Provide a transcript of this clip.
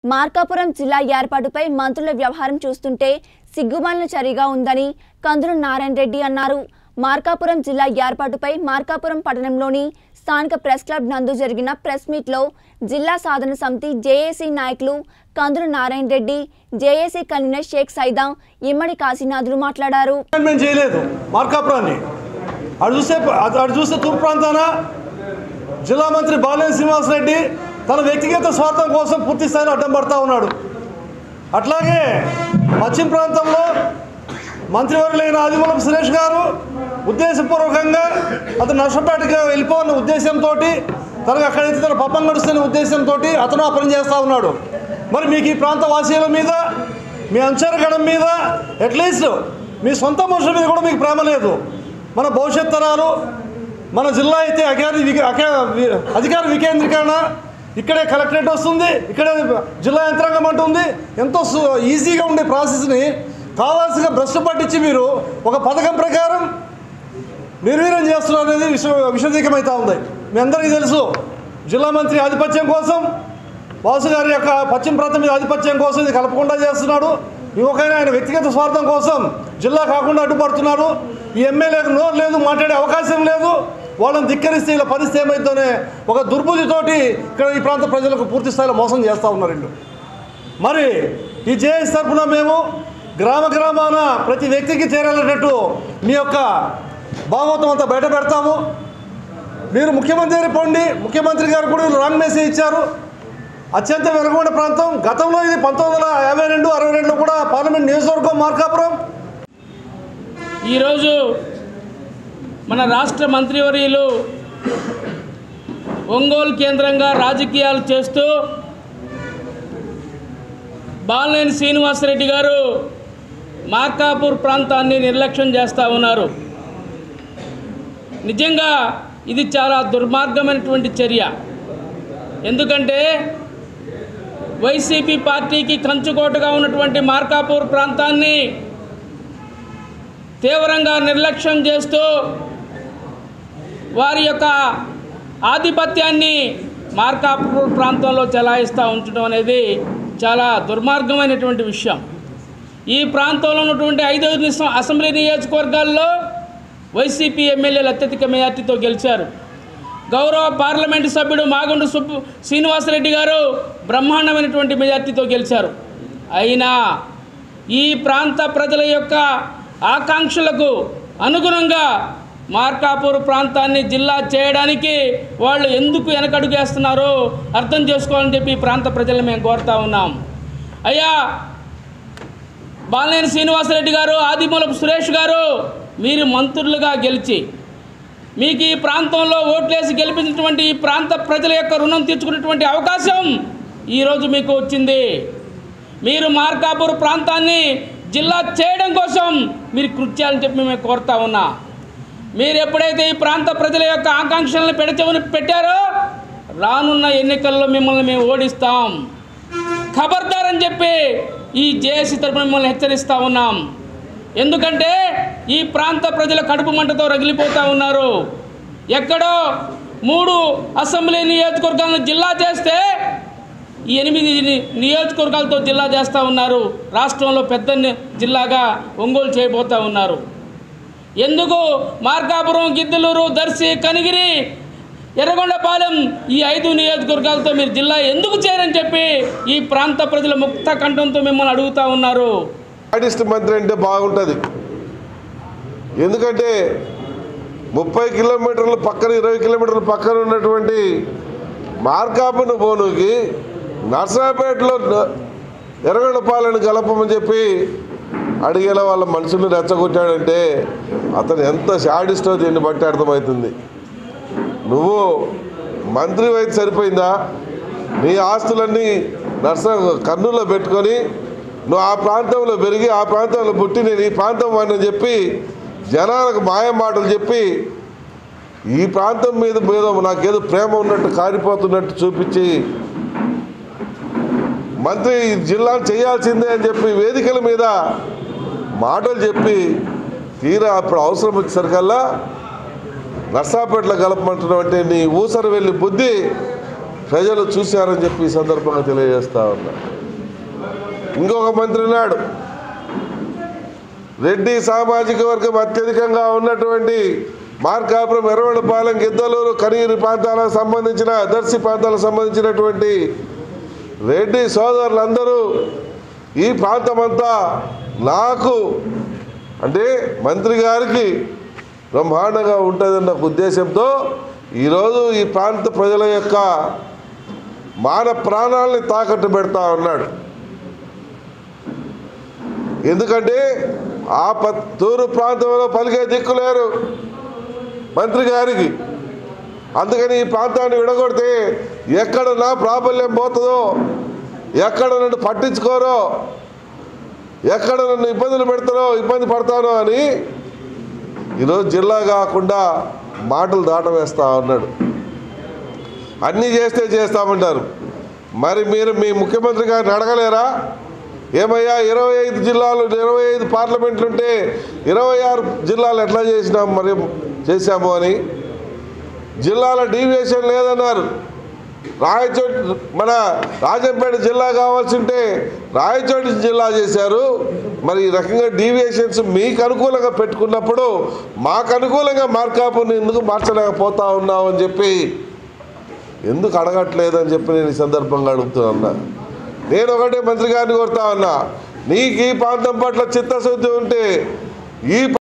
మార్కాపురం జిల్లా ఏర్పాటుపై మంత్రుల వ్యవహారం చూస్తుంటే సిగ్గుమాలిన చర్యగా ఉందని కందులు నారాయణ రెడ్డి అన్నారు మార్కాపురం జిల్లా ఏర్పాటుపై మార్కాపురం పట్టణంలోని స్థానిక ప్రెస్ క్లబ్ నందు జరిగిన ప్రెస్ మీట్లో జిల్లా సాధన సమితి జేఏసీ నాయకులు కందులు నారాయణ రెడ్డి జేఏసీ కన్వీనర్ షేక్ సైదా ఇమ్మడి కాశీనాథులు మాట్లాడారు మేము చేయలేదు మార్కాపురాన్ని అటు చూస్తే అటు అటు చూస్తే తూర్పు ప్రాంతాన జిల్లా మంత్రి బాలినేని శ్రీనివాసరెడ్డి తన వ్యక్తిగత స్వార్థం కోసం పూర్తి స్థాయిలో అడ్డం పడతా ఉన్నాడు అట్లాగే పశ్చిమ ప్రాంతంలో మంత్రివర్యులైన ఆదిమూలపు సురేష్ గారు ఉద్దేశపూర్వకంగా అతను నష్టపేటగా వెళ్ళిపోన్న ఉద్దేశంతో తనకు అక్కడైతే తన పబ్బం గడుస్తున్న ఉద్దేశంతో అతను ఆ పని చేస్తూ ఉన్నాడు మరి మీకు ఈ ప్రాంత వాసీల మీద మీ అంచరగడం మీద అట్లీస్ట్ మీ సొంత మనుషుల మీద కూడా మీకు ప్రేమ లేదు మన భవిష్యత్ తరాలు మన జిల్లా అయితే అధికార వికే- అక- వి- అధికార వికేంద్రీకరణ ఇక్కడే కలెక్టరేట్ వస్తుంది ఇక్కడే జిల్లా యంత్రాంగం అంటుంది ఎంతో సు- ఈజీగా ఉండే ప్రాసెస్ని కావాల్సిన భ్రష్టు పట్టించి మీరు ఒక పథకం ప్రకారం నిర్వీర్యం చేస్తున్నారు అనేది విష విషదీకమవుతా ఉంది మీ అందరికీ తెలుసు జిల్లా మంత్రి ఆధిపత్యం కోసం వాసు గారి యొక్క పశ్చిమ ప్రాంతం మీద ఆధిపత్యం కోసం ఇది కలపకుండా చేస్తున్నాడు ఇంకొకైనా ఆయన వ్యక్తిగత స్వార్థం కోసం జిల్లా కాకుండా అడ్డుపడుతున్నాడు ఈ ఎమ్మెల్యేకు నోరు లేదు మాట్లాడే అవకాశం లేదు వాళ్ళని ధిక్కరిస్తే ఇలా పరిస్థితి ఏమైందోనే ఒక దుర్బుద్ధితోటి ఇక్కడ ఈ ప్రాంత ప్రజలకు పూర్తి స్థాయిలో మోసం చేస్తూ ఉన్నారు వీళ్ళు మరి ఈ జేఎస్ తరఫున మేము గ్రామ గ్రామాన ప్రతి వ్యక్తికి చేరాలన్నట్టు మీ యొక్క భాగవతం అంతా బయట పెడతాము మీరు ముఖ్యమంత్రి దగ్గరికి పోండి ముఖ్యమంత్రి గారు కూడా వీళ్ళు రాంగ్ మెసేజ్ ఇచ్చారు అత్యంత వెనుకబడిన ప్రాంతం గతంలో ఇది పంతొమ్మిది వందల యాభై రెండు అరవై రెండులో కూడా పార్లమెంట్ నియోజకవర్గం మార్కాపురం ఈరోజు మన రాష్ట్ర మంత్రివర్యులు ఒంగోలు కేంద్రంగా రాజకీయాలు చేస్తూ బాలినేని శ్రీనివాసరెడ్డి గారు మార్కాపూర్ ప్రాంతాన్ని నిర్లక్ష్యం చేస్తూ ఉన్నారు నిజంగా ఇది చాలా దుర్మార్గమైనటువంటి చర్య ఎందుకంటే వైసీపీ పార్టీకి కంచుకోటగా ఉన్నటువంటి మార్కాపూర్ ప్రాంతాన్ని తీవ్రంగా నిర్లక్ష్యం చేస్తూ వారి యొక్క ఆధిపత్యాన్ని మార్కాపూర్ ప్రాంతంలో చెలాయిస్తూ ఉంచడం అనేది చాలా దుర్మార్గమైనటువంటి విషయం ఈ ప్రాంతంలో ఉన్నటువంటి ఐదు నిసం- అసెంబ్లీ నియోజకవర్గాల్లో వైసీపీ ఎమ్మెల్యేలు అత్యధిక మెజార్టీతో గెలిచారు గౌరవ పార్లమెంటు సభ్యుడు మాగుండు సుబ్బు శ్రీనివాసరెడ్డి గారు బ్రహ్మాండమైనటువంటి మెజార్టీతో గెలిచారు అయినా ఈ ప్రాంత ప్రజల యొక్క ఆకాంక్షలకు అనుగుణంగా మార్కాపూర్ ప్రాంతాన్ని జిల్లా చేయడానికి వాళ్ళు ఎందుకు వెనకడుగేస్తున్నారో అర్థం చేసుకోవాలని చెప్పి ఈ ప్రాంత ప్రజలను మేము కోరుతా ఉన్నాం అయ్యా బాలినేని శ్రీనివాసరెడ్డి గారు ఆదిమూలపు సురేష్ గారు మీరు మంత్రులుగా గెలిచి మీకు ఈ ప్రాంతంలో ఓట్లేసి గెలిపించినటువంటి ఈ ప్రాంత ప్రజల యొక్క రుణం తీర్చుకున్నటువంటి అవకాశం ఈరోజు మీకు వచ్చింది మీరు మార్కాపూర్ ప్రాంతాన్ని జిల్లా చేయడం కోసం మీరు కృషి చేయాలని చెప్పి మేము కోరుతా ఉన్నా మీరు ఎప్పుడైతే ఈ ప్రాంత ప్రజల యొక్క ఆకాంక్షలను పెడచెవని పెట్టారో రానున్న ఎన్నికల్లో మిమ్మల్ని మేము ఓడిస్తాం ఖబర్దార్ అని చెప్పి ఈ జేఏసీ తరపున మిమ్మల్ని హెచ్చరిస్తూ ఉన్నాం ఎందుకంటే ఈ ప్రాంత ప్రజల కడుపు మంటతో రగిలిపోతూ ఉన్నారు ఎక్కడో మూడు అసెంబ్లీ నియోజకవర్గాలను జిల్లా చేస్తే ఈ ఎనిమిది ని- నియోజకవర్గాలతో జిల్లా చేస్తూ ఉన్నారు రాష్ట్రంలో పెద్ద ని- జిల్లాగా ఒంగోలు చేయబోతూ ఉన్నారు ఎందుకు మార్కాపురం గిద్దలూరు దర్శి కనిగిరి ఎర్రగొండపాలెం ఈ ఐదు నియోజకవర్గాలతో మీరు జిల్లా ఎందుకు చేయరని చెప్పి ఈ ప్రాంత ప్రజల ముక్త కంఠంతో మిమ్మల్ని అడుగుతా ఉన్నారు ఆర్టిస్ట్ మంత్రి అంటే బాగుంటుంది ఎందుకంటే ముప్పై కిలోమీటర్ల పక్కన ఇరవై కిలోమీటర్ల పక్కన ఉన్నటువంటి మార్కాపున బోనుకి నర్సరాపేటలో ఎర్రగొండపాలను కలపమని చెప్పి అడిగేలా వాళ్ళ మనుషుల్ని రెచ్చగొట్టాడంటే అతను ఎంత షాడిస్టో దీన్ని బట్టి అర్థమవుతుంది నువ్వు మంత్రి అయితే సరిపోయిందా నీ ఆస్తులన్నీ నర్స కర్నూలులో పెట్టుకొని నువ్వు ఆ ప్రాంతంలో పెరిగి ఆ ప్రాంతంలో పుట్టి నేను ఈ ప్రాంతం వాడిని చెప్పి జనాలకు మాయ మాటలు చెప్పి ఈ ప్రాంతం మీద మీద నాకేదో ప్రేమ ఉన్నట్టు కారిపోతున్నట్టు చూపించి మంత్రి ఈ జిల్లాను చేయాల్సిందే అని చెప్పి వేదికల మీద మాటలు చెప్పి తీరా అప్పుడు అవసరం వచ్చేసరికల్లా నర్సాపేటలో కలపమంటున్నావు అంటే నీ ఊసరు వెళ్ళి బుద్ధి ప్రజలు చూశారని చెప్పి ఈ సందర్భంగా తెలియజేస్తా ఉన్నా ఇంకొక మంత్రి ఉన్నాడు రెడ్డి సామాజిక వర్గం అత్యధికంగా ఉన్నటువంటి మార్కాపురం ఎర్రవడపాలెం గిద్దలూరు కనీరు ప్రాంతాలకు సంబంధించిన దర్శి ప్రాంతాలకు సంబంధించినటువంటి రెడ్డి సోదరులందరూ ఈ ప్రాంతమంతా నాకు అంటే మంత్రి గారికి బ్రహ్మాండంగా ఉంటుందన్న ఉద్దేశంతో ఈరోజు ఈ ప్రాంత ప్రజల యొక్క మాన ప్రాణాలని తాకట్టు పెడతా ఉన్నాడు ఎందుకంటే ఆ పత్తూరు ప్రాంతంలో పలికే దిక్కులేరు మంత్రి గారికి అందుకని ఈ ప్రాంతాన్ని విడగొడితే ఎక్కడ నా ప్రాబల్యం పోతుందో ఎక్కడ నన్ను పట్టించుకోరో ఎక్కడ నన్ను ఇబ్బందులు పెడతారో ఇబ్బంది పడతానో అని ఈరోజు జిల్లా కాకుండా మాటలు దాట వేస్తా ఉన్నాడు అన్నీ చేస్తే చేస్తామంటారు మరి మీరు మీ ముఖ్యమంత్రి గారిని అడగలేరా ఏమయ్యా ఇరవై ఐదు జిల్లాలు ఇరవై ఐదు పార్లమెంట్లు ఉంటే ఇరవై ఆరు జిల్లాలు ఎట్లా చేసినాం మరి చేశాము అని జిల్లాల డీవియేషన్ లేదన్నారు రాయచోటి మన రాజంపేట జిల్లా కావాల్సి ఉంటే రాయచోటి జిల్లా చేశారు మరి ఈ రకంగా డీవియేషన్స్ మీకు అనుకూలంగా పెట్టుకున్నప్పుడు మాకు అనుకూలంగా మార్కాపుని ఎందుకు మార్చలేకపోతా ఉన్నావు అని చెప్పి ఎందుకు అడగట్లేదని చెప్పి నేను ఈ సందర్భంగా అడుగుతున్నా నేను ఒకటే మంత్రి గారిని కోరుతా ఉన్నా నీకు ఈ ప్రాంతం పట్ల చిత్తశుద్ధి ఉంటే ఈ